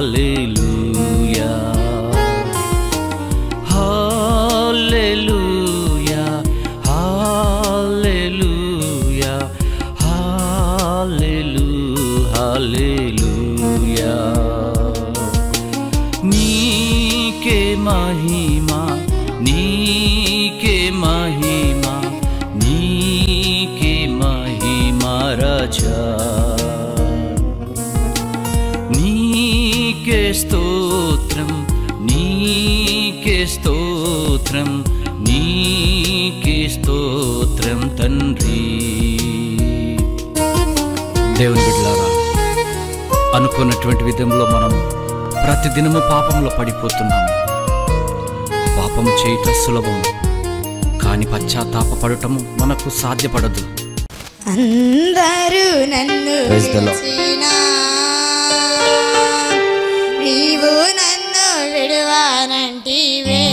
హల్లెలూయా హల్లెలూయా హల్లెలూయా హల్లెలూ హల్లెలూయా నీకే మహిమా నీకే మహిమా నీకే మహిమా రాజా నీకే స్తోత్రం నీకే స్తోత్రం నీకే స్తోత్రం తండ్రి దేవుని బిడ్డలారా అనుకున్నటువంటి విధంలో మనం ప్రతిదినము పాపంలో పడిపోతున్నాము పాపం చేయట సులభం కానీ పశ్చాత్తాపడటము మనకు సాధ్యపడదు అందరూ నన్ను Praise the Lord. విడిచినా, నీవు నన్ను విడువానంటివే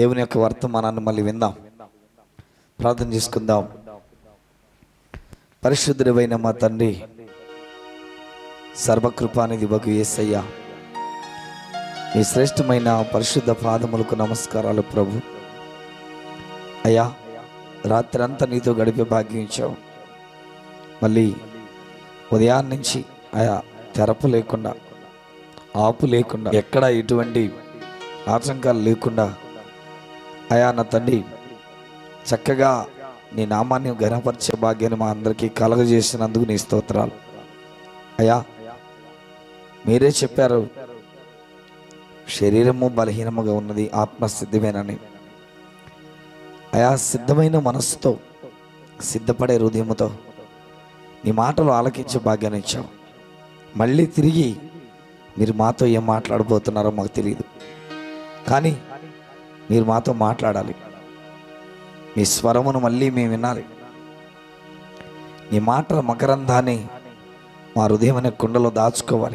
దేవుని యొక్క వర్తమానాన్ని మళ్ళీ విందాం ప్రార్థన చేసుకుందాం పరిశుద్ధుడైన మా తండ్రి సర్వకృపానిధి బగు యేసయ్య మీ శ్రేష్టమైన పరిశుద్ధ పాదములకు నమస్కారాలు ప్రభు అయ్యా రాత్రి అంతా నీతో గడిపే భాగ్యం ఇచ్చావు మళ్ళీ ఉదయాన్నే నుంచి ఆయా తెరపు లేకుండా ఆపు లేకుండా ఎక్కడ ఎటువంటి ఆటంకాలు లేకుండా అయా నా తండ్రి చక్కగా నీ నామాన్ని ఘనపరిచే భాగ్యాన్ని మా అందరికీ కలగజేసినందుకు నీ స్తోత్రాలు అయ్యా మీరే చెప్పారు శరీరము బలహీనముగా ఉన్నది ఆత్మ సిద్ధమేనని అయా సిద్ధమైన మనస్సుతో సిద్ధపడే హృదయముతో నీ మాటలు ఆలకించే భాగ్యాన్ని ఇచ్చావు మళ్ళీ తిరిగి మీరు మాతో ఏం మాట్లాడబోతున్నారో మాకు తెలియదు కానీ మీరు మాతో మాట్లాడాలి మీ స్వరమును మళ్ళీ మేము వినాలి నీ మాటల మకరంధాన్ని మా హృదయం అనే కుండలో దాచుకోవాలి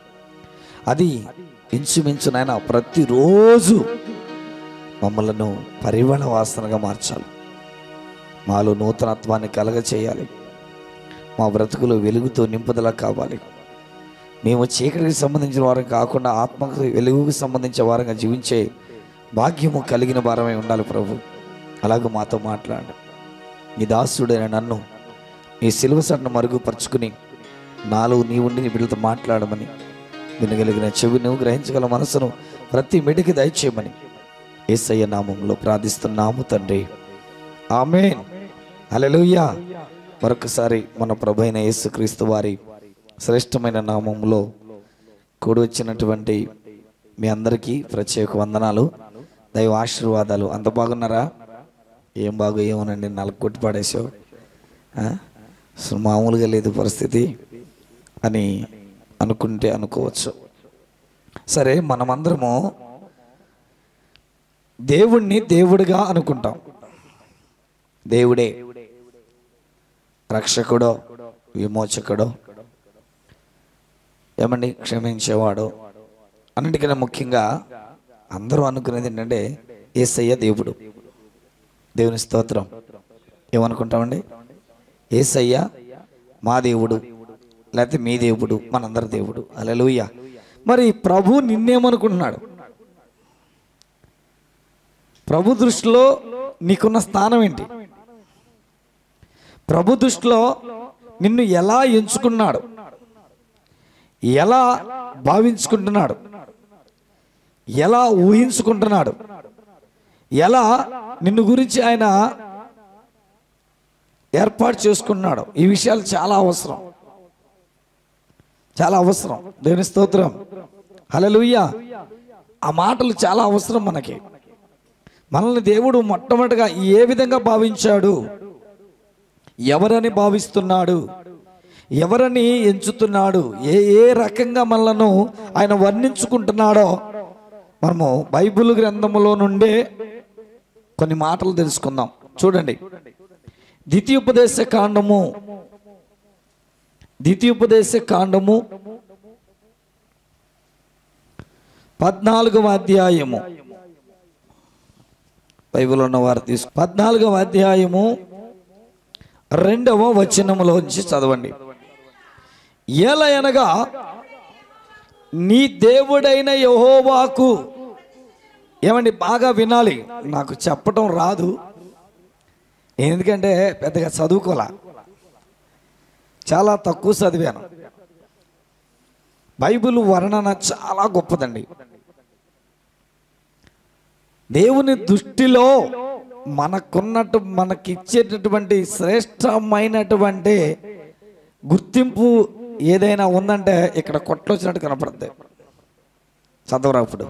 అది ఇంచుమించు నాయన ప్రతిరోజు మమ్మలను పరిమళ వాసనగా మార్చాలి మాలో నూతనత్వాన్ని కలగ చేయాలి మా బ్రతుకులు వెలుగుతో నింపుదల కావాలి మేము చీకటికి సంబంధించిన వారం కాకుండా ఆత్మకు వెలుగుకు సంబంధించిన వారంగా జీవించే భాగ్యము కలిగిన వారమై ఉండాలి ప్రభు అలాగే మాతో మాట్లాడు నీ దాసుడైన నన్ను నీ సిలువ సట్ను మరుగుపరుచుకుని నాలో నీ ఉండి నీ బిడ్డలతో మాట్లాడమని వినగలిగిన చెవిను గ్రహించగల మనసును ప్రతి మెడికి దయచేయమని ఏసయ్య నామంలో ప్రార్థిస్తున్నాము తండ్రి ఆమెన్ హల్లెలూయా మరొకసారి మన ప్రభు అయిన యేసుక్రీస్తు వారి శ్రేష్టమైన నామంలో కూడి వచ్చినటువంటి మీ అందరికీ ప్రత్యేక వందనాలు దైవ ఆశీర్వాదాలు అంత బాగున్నారా ఏం బాగు ఏమోనండి నలుగు కొట్టి పడేసావు ఆ? అసలు మామూలుగా లేదు పరిస్థితి అని అనుకుంటే అనుకోవచ్చు సరే మనమందరము దేవుణ్ణి దేవుడిగా అనుకుంటాం దేవుడే రక్షకుడో విమోచకుడో ఏమండి క్షమించేవాడు అన్నిటికన్నా ముఖ్యంగా అందరూ అనుకునేది ఏంటంటే ఏసయ్య దేవుడు దేవుని స్తోత్రం ఏమనుకుంటామండి ఏసయ్య మా దేవుడు లేకపోతే మీ దేవుడు మనందరి దేవుడు అలలుయ్య మరి ప్రభు నిన్నేమనుకుంటున్నాడు ప్రభు దృష్టిలో నీకున్న స్థానం ఏంటి ప్రభు దృష్టిలో నిన్ను ఎలా ఎంచుకున్నాడు ఎలా భావించుకుంటున్నాడు ఎలా ఊహించుకుంటున్నాడు ఎలా నిన్ను గురించి ఆయన ఏర్పాటు చేసుకున్నాడు ఈ విషయాలు చాలా అవసరం చాలా అవసరం దేవుని స్తోత్రం హల్లెలూయా ఆ మాటలు చాలా అవసరం మనకి మనల్ని దేవుడు మొట్టమొదటిగా ఏ విధంగా భావించాడు ఎవరని భావిస్తున్నాడు ఎవరని ఎంచుతున్నాడు ఏ ఏ రకంగా మనలను ఆయన వర్ణించుకుంటున్నాడో మనము బైబిల్ గ్రంథములో నుండే కొన్ని మాటలు తెలుసుకుందాం చూడండి ద్వితీయోపదేశ కాండము ద్వితీయోపదేశ కాండము పద్నాలుగవ అధ్యాయము బైబిల్ ఉన్న వారు తీసుకు పద్నాలుగవ అధ్యాయము రెండవ వచనములోంచి చదవండి ఏలయనగా నీ దేవుడైన యహోవాకు ఏమండి బాగా వినాలి నాకు చెప్పటం రాదు ఎందుకంటే పెద్దగా చదువుకోలే చాలా తక్కువ చదివాను బైబిల్ వర్ణన చాలా గొప్పదండి దేవుని దృష్టిలో మనకున్నట్టు మనకిచ్చేటటువంటి శ్రేష్టమైనటువంటి గుర్తింపు ఏదైనా ఉందంటే ఇక్కడ కొట్టొచ్చినట్టు కనపడుతుంది చదవరా ఇప్పుడు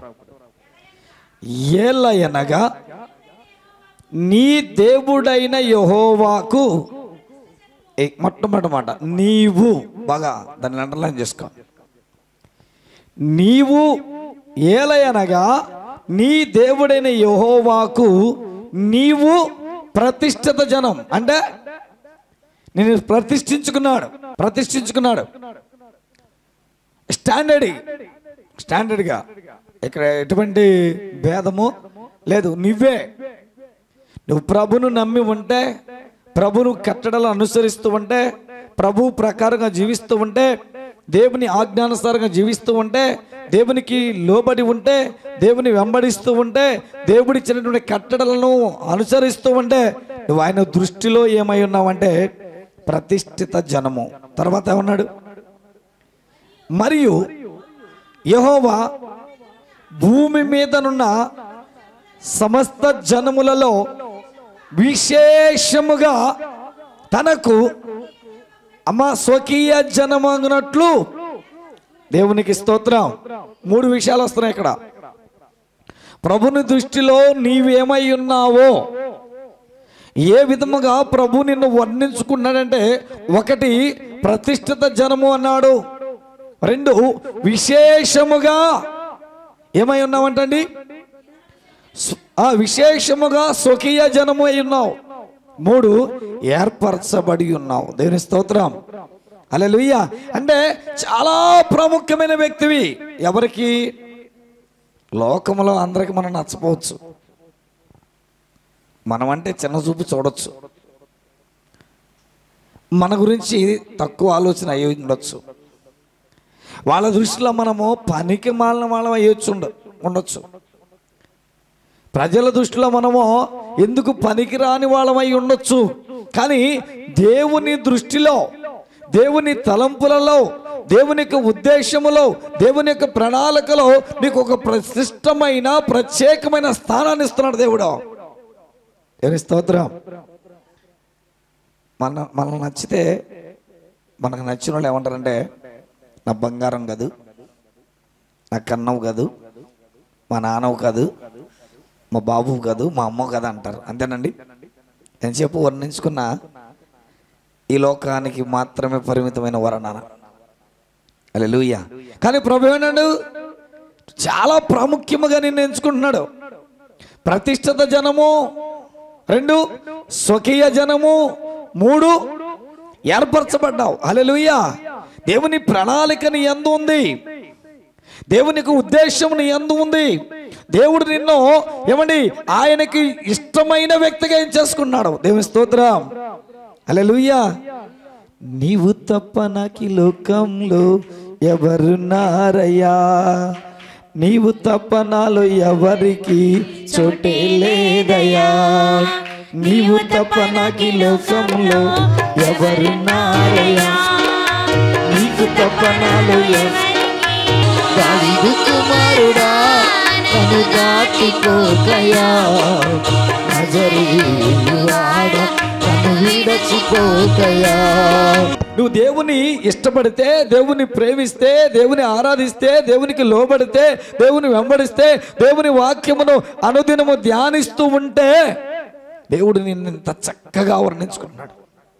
ఏలయనగా నీ దేవుడైన యహోవాకు ఏ, మొట్టమొదటి మాట నీవు బాగా దాన్ని అండర్లైన్ చేసుకో నీవు ఏలయనగా నీ దేవుడైన యహోవాకు నీవు ప్రతిష్ఠిత జనం అంటే నేను ప్రతిష్ఠించుకున్నాడు ప్రతిష్ఠించుకున్నాడు స్టాండర్డ్ స్టాండర్డ్గా ఇక్కడ ఎటువంటి భేదము లేదు నువ్వే నువ్వు ప్రభును నమ్మి ఉంటే ప్రభును కట్టడలు అనుసరిస్తూ ఉంటే ప్రభు ప్రకారంగా జీవిస్తూ ఉంటే దేవుని ఆజ్ఞానుసారంగా జీవిస్తూ ఉంటే దేవునికి లోబడి ఉంటే దేవుని వెంబడిస్తూ ఉంటే దేవుడిచ్చినటువంటి కట్టడలను అనుసరిస్తూ ఉంటే నువ్వు ఆయన దృష్టిలో ఏమై ఉన్నావంటే ప్రతిష్ఠిత జనము తర్వాత ఏమన్నాడు మరియు యహోవా భూమి మీదనున్న సమస్త జనములలో విశేషముగా తనకు అమ్మ స్వకీయ జనమగినట్లు దేవునికి స్తోత్రం మూడు విషయాలు వస్తున్నాయి ఇక్కడ ప్రభుని దృష్టిలో నీవేమై ఉన్నావో ఏ విధముగా ప్రభు నిన్ను వర్ణించుకున్నాడంటే ఒకటి ప్రతిష్ఠిత జనము అన్నాడు రెండు విశేషముగా ఏమై ఉన్నావంటండి స్వ- ఆ విశేషముగా స్వకీయ జనము అయి ఉన్నావు మూడు ఏర్పరచబడి ఉన్నావు దేవుని స్తోత్రం అలెలుయ్య అంటే చాలా ప్రాముఖ్యమైన వ్యక్తివి ఎవరికి లోకంలో అందరికి మనం నచ్చపోవచ్చు మనం అంటే చిన్న చూపు చూడొచ్చు మన గురించి తక్కువ ఆలోచన అయ్యి ఉండొచ్చు వాళ్ళ దృష్టిలో మనము పనికి మాలిన వాళ్ళం అయ్యొచ్చు ఉండ ఉండొచ్చు ప్రజల దృష్టిలో మనము ఎందుకు పనికిరాని వాళ్ళమై ఉండొచ్చు కానీ దేవుని దృష్టిలో దేవుని తలంపులలో దేవుని యొక్క ఉద్దేశములో దేవుని యొక్క ప్రణాళికలో నీకు ఒక ప్రశిష్టమైన ప్రత్యేకమైన స్థానాన్ని ఇస్తున్నాడు దేవుడు దేవుని స్తోత్రం మన మనల్ని నచ్చితే మనకు నచ్చిన వాళ్ళు ఏమంటారంటే నా బంగారం కాదు నా కన్నవు కాదు మా నాన్నవు కాదు మా బాబు కాదు మా అమ్మ కాదు అంటారు అంతేనండి ఎంతసేపు వర్ణించుకున్నా ఈ లోకానికి మాత్రమే పరిమితమైన వర్ణన అలెలుయ్య కానీ ప్రభు ఏమన్నాడు చాలా ప్రాముఖ్యముగా నిన్ను ఎంచుకుంటున్నాడు ప్రతిష్ఠిత జనము రెండు స్వకీయ జనము మూడు ఏర్పరచబడ్డావు అలెలుయ్య దేవుని ప్రణాళిక నీ ఎందు ఉంది దేవునికి ఉద్దేశం నీ ఎందు ఉంది దేవుడు నిన్ను ఏమండి ఆయనకి ఇష్టమైన వ్యక్తిగా ఏం చేసుకున్నాడు దేవుని స్తోత్రం అలెలుయ్యా నీవు తప్ప నాకు ఈ లోకంలో ఎవరున్నారయ్యా నీవు తప్ప నాలో ఎవరికి చోటే లేదయ్యా నీవు తప్ప నాకు ఈ లోకంలో ఎవరున్నారయ్యా నీకు తప్ప నాలో ఎవ- దావీదు కుమారుడా నన్ను దాటిపోకయా నజరీయువాడ నన్ను విడచిపోకయా నువ్వు దేవుని ఇష్టపడితే దేవుని ప్రేమిస్తే దేవుని ఆరాధిస్తే దేవునికి లోబడితే దేవుని వెంబడిస్తే దేవుని వాక్యమును అనుదినము ధ్యానిస్తూ ఉంటే దేవుడు నిన్ను ఇంత చక్కగా వర్ణించుకున్నాడు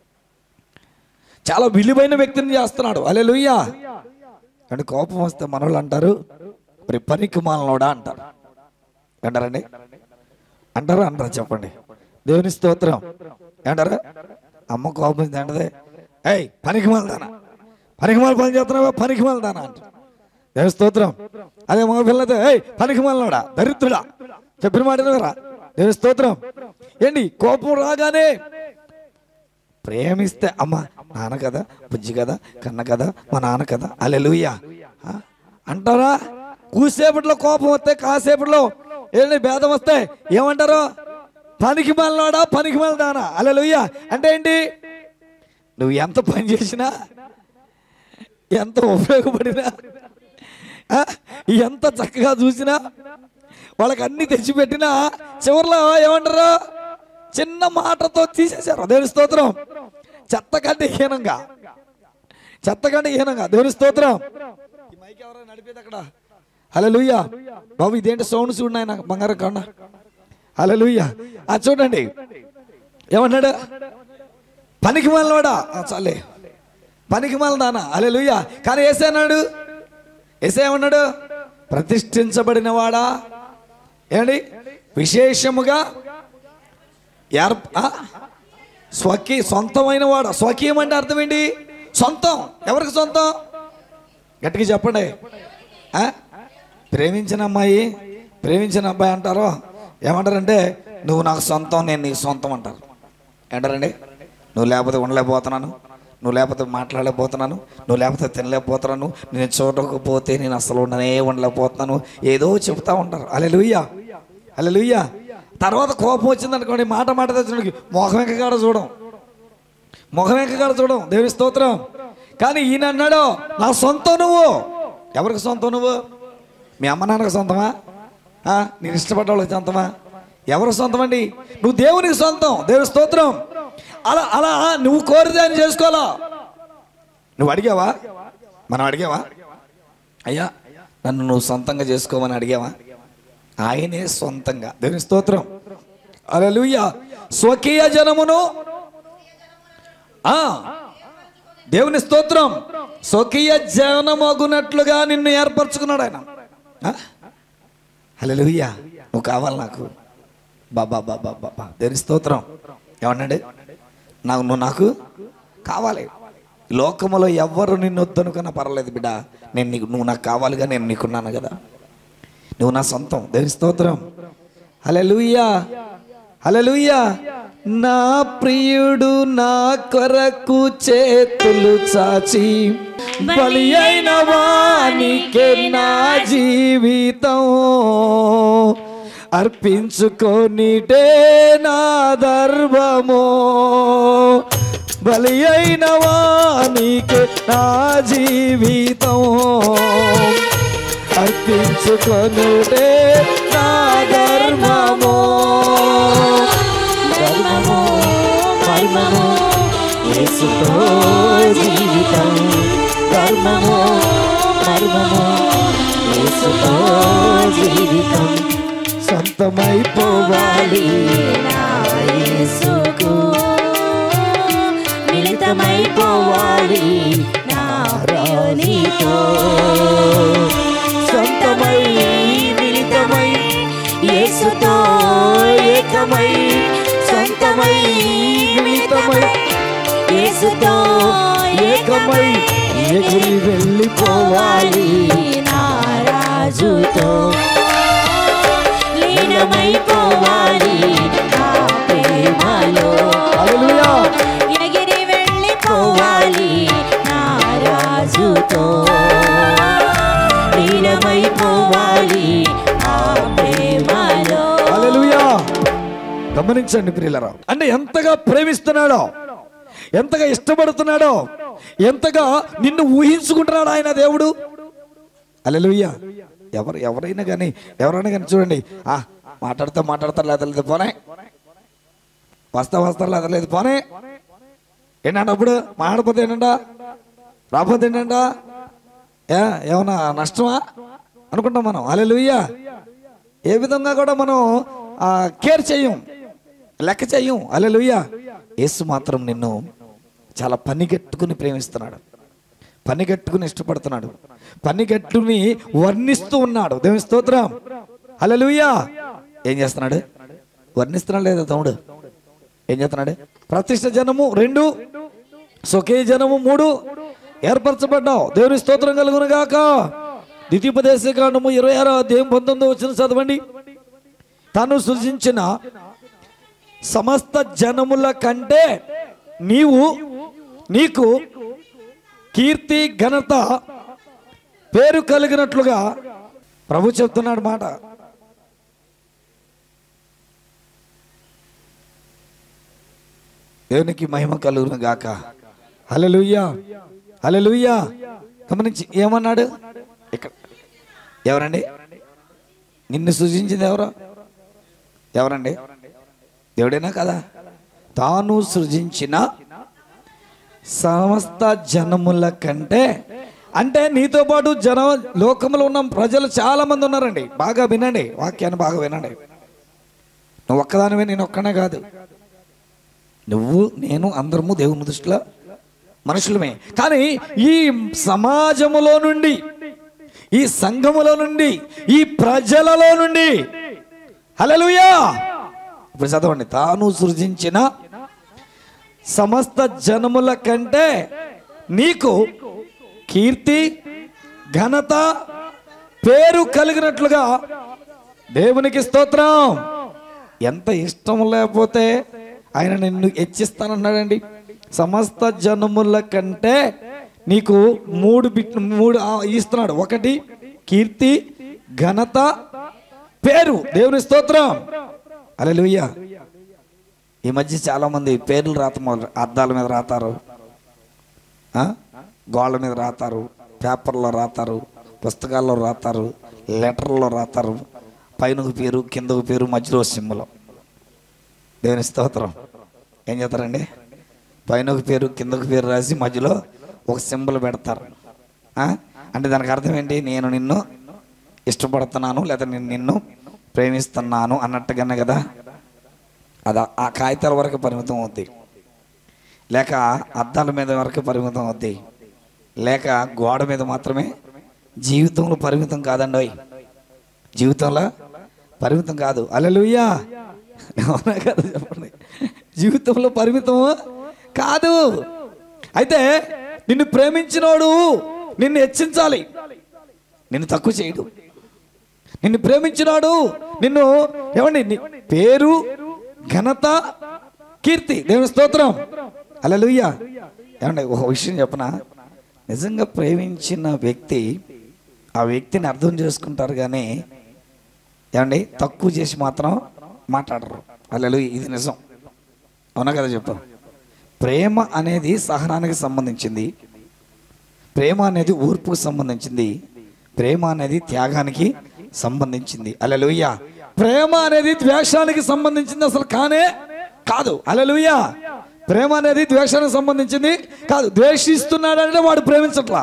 చాలా విలువైన వ్యక్తిని చేస్తున్నాడు అలే అంటే కోపం వస్తే మనోళ్ళు అంటారు మరి పనికి మాలనోడా అంటారు అంటారండి అంటారా అంటారా చెప్పండి దేవుని స్తోత్రం ఏమంటారా అమ్మ కోపం ఉంది అంటదే ఏయ్ పనికి మాలదానా పనికి మాల పని చేస్తున్నావా పనికి మాలదానా అంట దేవుని స్తోత్రం అదే మగ పిల్లతే ఏయ్ పనికి మాలనోడా దరిద్రుడా చెప్పిన మాట వినరా? దేవుని స్తోత్రం ఏంటి కోపం రాగానే ప్రేమిస్తే అమ్మ నాన్న కదా బుజ్జి కదా కన్న కదా మా నాన్న కదా అలెలుయ్య అంటారా కూసేపట్లో కోపం వస్తే కాసేపట్లో ఏంటి భేదం వస్తే ఏమంటారు పనికి మళ్ళాడా పనికి మళ్ళదానా అలెలుయ్య అంటే ఏంటి నువ్వు ఎంత పని చేసినా ఎంత ఉపయోగపడినా ఆ, ఎంత చక్కగా చూసినా వాళ్ళకి అన్ని తెచ్చిపెట్టినా చివరిలో ఏమంటారు చిన్న మాటతో తీసేశారు దేవుని స్తోత్రం చెత్త కంటే హీనంగా చెత్త కంటే హీనంగా దేవుని స్తోత్రం ఈ మైక్ ఎవరో నడిపేది అక్కడ హలో బాబు ఇదేంటి సౌండ్ చూడండి ఆయన బంగారం కన్నా హలో అది చూడండి ఏమన్నాడు పనికి మాలవాడా చాలే పనికి మాలదానా అలే కానీ ఏసే అన్నాడు ఏసే ఏమన్నాడు ప్రతిష్ఠించబడిన వాడా ఏమండి విశేషముగా ఏర్ప ఆ? స్వకీ సొంతమైన వాడు స్వకీయం అంటే అర్థం ఏంటి సొంతం ఎవరికి సొంతం గట్టిగా చెప్పండి ఆ? ప్రేమించిన అమ్మాయి ప్రేమించిన అబ్బాయి అంటారు ఏమంటారంటే నువ్వు నాకు సొంతం నేను నీకు సొంతం అంటారు ఏంటారండి నువ్వు లేకపోతే ఉండలేకపోతున్నాను నువ్వు లేకపోతే మాట్లాడలేకపోతున్నాను నువ్వు లేకపోతే తినలేకపోతున్నాను నేను చూడకపోతే నేను అసలు ఉండనే ఉండలేకపోతున్నాను ఏదో చెప్తా ఉంటారు అలే లుయ్యా అలే లుయ్యా తర్వాత కోపం వచ్చింది అనుకోండి మాట మాట తెచ్చినకి మొహం ఎక్కగాడ చూడం ముఖం ఎక్కగాడ చూడం దేవి స్తోత్రం కానీ ఈయన అన్నాడు నా సొంతం నువ్వు ఎవరికి సొంతం నువ్వు మీ అమ్మ నాన్నకి సొంతమా ఆ, నేను ఇష్టపడ్డ వాళ్ళకి సొంతమా ఎవరు సొంతం అండి నువ్వు దేవునికి సొంతం దేవుని స్తోత్రం అలా అలా నువ్వు కోరితే ఆయన చేసుకోవాలా నువ్వు అడిగావా మనం అడిగావా అయ్యా నన్ను నువ్వు సొంతంగా చేసుకోమని అడిగావా ఆయనే సొంతంగా దేవుని స్తోత్రం అలలుయ్య స్వకీయ జనమును ఆ దేవుని స్తోత్రం స్వకీయ జనమగునట్లుగా నిన్ను ఏర్పరచుకున్నాడు ఆయన హలో నువ్వు కావాలి నాకు బాబా బాబా బాబా దేవుని స్తోత్రం ఏమన్నాడు నాకు నువ్వు నాకు కావాలి ఈ లోకములో ఎవ్వరు నిన్ను వద్దనుకున్నా పర్వాలేదు బిడ్డ నేను నీకు నువ్వు నాకు కావాలిగా నేను నీకున్నాను కదా నువ్వు నా సొంతం దేవుని స్తోత్రం హల్లెలూయా హల్లెలూయా నా ప్రియుడు నా కొరకు చేతులు చాచి బలి అయిన వానికే నా జీవితం అర్పించుకొనిటే నా దర్భము బలి అయిన వానికే నా జీవితం అర్పించుకొనుటే నా ధర్మము ధర్మము మర్మము యేసుతో జీవితం ధర్మము మర్మము యేసుతో జీవితం సొంతమైపోవాలి నా యేసుకు మిళితమైపోవాలి నా ప్రియునితో సొంతమై మిళితమై యేసుతో ఏకమై సొంతమై మిళితమై యేసుతో ఏకమై ఎగిరి వెళ్ళిపోవాలి నా రాజుతో లీనమైపోవాలి నా ప్రేమలో హల్లెలూయా ఎగిరి వెళ్ళిపోవాలి నా రాజుతో లీనమైపోవాలి ఆ ప్రేమలో హల్లెలూయా గమనించండి ప్రియులరా అంటే ఎంతగా ప్రేమిస్తున్నాడో ఎంతగా ఇష్టపడుతున్నాడో ఎంతగా నిన్ను ఊహించుకుంటున్నాడు ఆయన దేవుడు హల్లెలూయా ఎవరు ఎవరైనా కానీ ఎవరైనా కానీ చూడండి ఆ మాట్లాడితే మాట్లాడతారు లేదా లేదు పోనే వస్తా వస్తారు లేదా లేదు పోనే ఏంటంటే అప్పుడు మాట్లాడిపోతే ఏంటంట రాకపోతే ఏంటంట ఏ ఏమన్నా నష్టమా అనుకుంటాం మనం హల్లెలూయా ఏ విధంగా కూడా మనం ఆ, కేర్ చేయం లెక్క చేయం అలెలుయ్య యేసు మాత్రం నిన్ను చాలా పనిగట్టుకుని ప్రేమిస్తున్నాడు పనిగట్టుకుని ఇష్టపడుతున్నాడు పనిగట్టుని వర్ణిస్తూ ఉన్నాడు దేవుని స్తోత్రం అలెలుయ్యా ఏం చేస్తున్నాడు వర్ణిస్తున్నాడు లేదా తమ్ముడు ఏం చేస్తున్నాడు ప్రతిష్ట జనము రెండు సొకే జనము మూడు ఏర్పరచబడ్డావు దేవుని స్తోత్రం కలుగును గాక ద్వితీయోపదేశ కాండము ఇరవై ఆరో అధ్యాయం పంతొమ్మిది వచ్చిన చదవండి తను సృజించిన సమస్త జనముల కంటే నీవు నీకు కీర్తి ఘనత పేరు కలిగినట్లుగా ప్రభు చెప్తున్నాడు మాట దేవునికి మహిమ కలుగును గాక హల్లెలూయా హల్లెలూయా గమనించి ఏమన్నాడు ఇక్కడ ఎవరండి నిన్ను సృజించింది ఎవరు ఎవరండి దేవుడేనా కదా తాను సృజించిన సమస్త జనముల కంటే అంటే నీతో పాటు జన లోకంలో ఉన్న ప్రజలు చాలా మంది ఉన్నారండి బాగా వినండి వాక్యాన్ని బాగా వినండి నువ్వు ఒక్కదానివే నేను ఒక్కనే కాదు నువ్వు నేను అందరము దేవుని దృష్టిలో మనుషులమే కానీ ఈ సమాజములో నుండి ఈ సంఘములో నుండి ఈ ప్రజలలో నుండి హల్లెలూయా ఇప్పుడు చదవండి తాను సృజించిన సమస్త జనముల కంటే నీకు కీర్తి ఘనత పేరు కలిగినట్లుగా దేవునికి స్తోత్రం ఎంత ఇష్టం లేకపోతే ఆయన నిన్ను హెచ్చిస్తానన్నాడండి సమస్త జనముల కంటే నీకు మూడు బిట్ మూడు ఆ, ఇస్తున్నాడు ఒకటి కీర్తి ఘనత పేరు దేవుని స్తోత్రం అలెలుయ్య ఈ మధ్య చాలా మంది పేర్లు రాత మొదలు అద్దాల మీద రాతారు ఆ? గోళ్ళ మీద రాతారు పేపర్లో రాతారు పుస్తకాల్లో రాతారు లెటర్లో రాతారు పైన ఒక పేరు కింద ఒక పేరు మధ్యలో ఒక సింబల్ దేవుని స్తోత్రం ఏం చేస్తారండి పైన ఒక పేరు కింద ఒక పేరు రాసి మధ్యలో ఒక సింబల్ పెడతారు ఆ? అంటే దానికి అర్థం ఏంటి నేను నిన్ను ఇష్టపడుతున్నాను లేదా నేను నిన్ను ప్రేమిస్తున్నాను అన్నట్టుగానే కదా అది ఆ కాగితాల వరకు పరిమితం అవుద్ది లేక అద్దాల మీద వరకు పరిమితం అవుద్ది లేక గోడ మీద మాత్రమే జీవితంలో పరిమితం కాదండి ఓయ్. జీవితంలో పరిమితం కాదు అలలుయ్యా అవునా కదా చెప్పండి జీవితంలో పరిమితం కాదు అయితే నిన్ను ప్రేమించినోడు నిన్ను హెచ్చించాలి నిన్ను తక్కువ చేయడు నిన్ను ప్రేమించినాడు నిన్ను ఏమండి నీ పేరు ఘనత కీర్తి దేవుని స్తోత్రం అలలుయ్య ఏమండి ఒక విషయం చెప్పనా నిజంగా ప్రేమించిన వ్యక్తి ఆ వ్యక్తిని అర్థం చేసుకుంటారు కానీ ఏమండి తక్కువ చేసి మాత్రం మాట్లాడరు అల్లలు ఇది నిజం అవునా కదా చెప్పు ప్రేమ అనేది సహనానికి సంబంధించింది ప్రేమ అనేది ఓర్పుకు సంబంధించింది ప్రేమ అనేది త్యాగానికి సంబంధించింది అలలుయ్య ప్రేమ అనేది ద్వేషానికి సంబంధించింది అసలు కానే కాదు అలలుయ్య ప్రేమ అనేది ద్వేషానికి సంబంధించింది కాదు ద్వేషిస్తున్నాడంటే వాడు ప్రేమించట్లా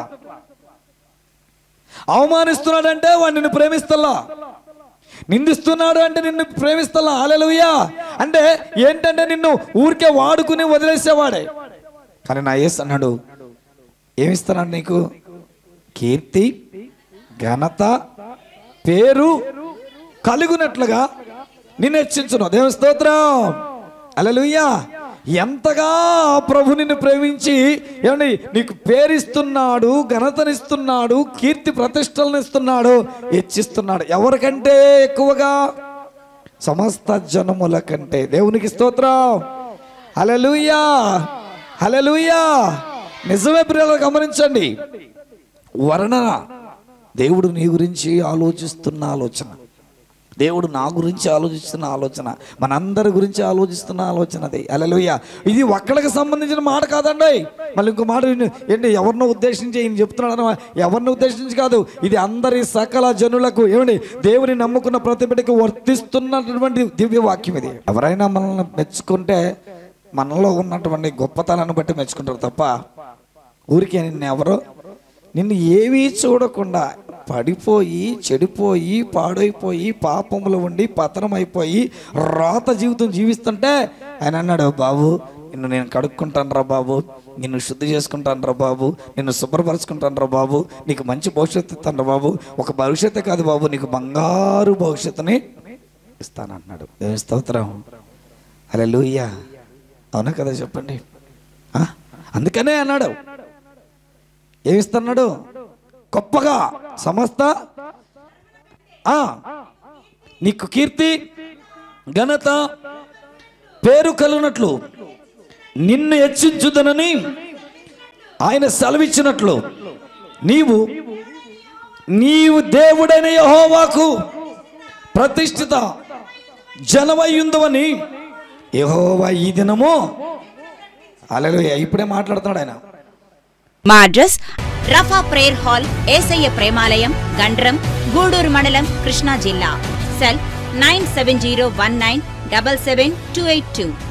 అవమానిస్తున్నాడంటే వాడు నిన్ను ప్రేమిస్తల్లా నిందిస్తున్నాడు అంటే నిన్ను ప్రేమిస్తల్లా అలలుయ్యా అంటే ఏంటంటే నిన్ను ఊరికే వాడుకుని వదిలేసేవాడే కానీ నా యేసు అన్నాడు ఏమిస్తున్నాడు నీకు కీర్తి ఘనత పేరు కలుగునట్లుగా నిన్ను హెచ్చించును దేవుని స్తోత్రం అలలుయ్యా ఎంతగా ప్రభు నిన్ను ప్రేమించి ఏమండి నీకు పేరిస్తున్నాడు ఘనతనిస్తున్నాడు కీర్తి ప్రతిష్టలను ఇస్తున్నాడు హెచ్చిస్తున్నాడు ఎవరికంటే ఎక్కువగా సమస్త జనముల కంటే దేవునికి స్తోత్రం హలలుయా హలలుయా నిజమే ప్రియులు గమనించండి వర్ణన దేవుడు నీ గురించి ఆలోచిస్తున్న ఆలోచన దేవుడు నా గురించి ఆలోచిస్తున్న ఆలోచన మనందరి గురించి ఆలోచిస్తున్న ఆలోచన అది అలలుయ్య ఇది ఒక్కడికి సంబంధించిన మాట కాదండి మళ్ళీ ఇంకో మాట విను. ఏంటి ఎవరినో ఉద్దేశించి ఈయన చెప్తున్నాడు ఎవరిని ఉద్దేశించి కాదు ఇది అందరి సకల జనులకు ఏమండి దేవుని నమ్ముకున్న ప్రతి బిడ్డకి వర్తిస్తున్నటువంటి దివ్య వాక్యం ఇది ఎవరైనా మనల్ని మెచ్చుకుంటే మనలో ఉన్నటువంటి గొప్పతనాన్ని బట్టి మెచ్చుకుంటారు తప్ప ఊరికే నిన్ను ఎవరో నిన్ను ఏమీ చూడకుండా పడిపోయి చెడిపోయి పాడైపోయి పాపములు ఉండి పతనమైపోయి రాత జీవితం జీవిస్తుంటే ఆయన అన్నాడు బాబు నిన్ను నేను కడుక్కుంటాను రా బాబు నిన్ను శుద్ధి చేసుకుంటాను రా బాబు నిన్ను శుభ్రపరుచుకుంటాను రా బాబు నీకు మంచి భవిష్యత్తు ఇస్తాను రా బాబు ఒక భవిష్యత్తు కాదు బాబు నీకు బంగారు భవిష్యత్తుని ఇస్తానంటున్నాడు ఏమి స్తోత్రం అలా లూయ్యా అవునా కదా చెప్పండి ఆ? అందుకనే అన్నాడు ఏమిస్తున్నాడు గొప్పగా సమస్త ఆ నీకు కీర్తి ఘనత పేరు కలుగునట్లు నిన్ను హెచ్చించుదనని ఆయన సెలవిచ్చినట్లు నీవు నీవు దేవుడైన యహోవాకు ప్రతిష్ఠిత జనమయ్యుందవని యహోవా ఈ దినము అలలు ఇప్పుడే మాట్లాడుతున్నాడు ఆయన మా address Rapha prayer hall Yesayya Premalayam Gandram Guduru మండలం కృష్ణా జిల్లా cell nine seven zero one nine double seven two eight two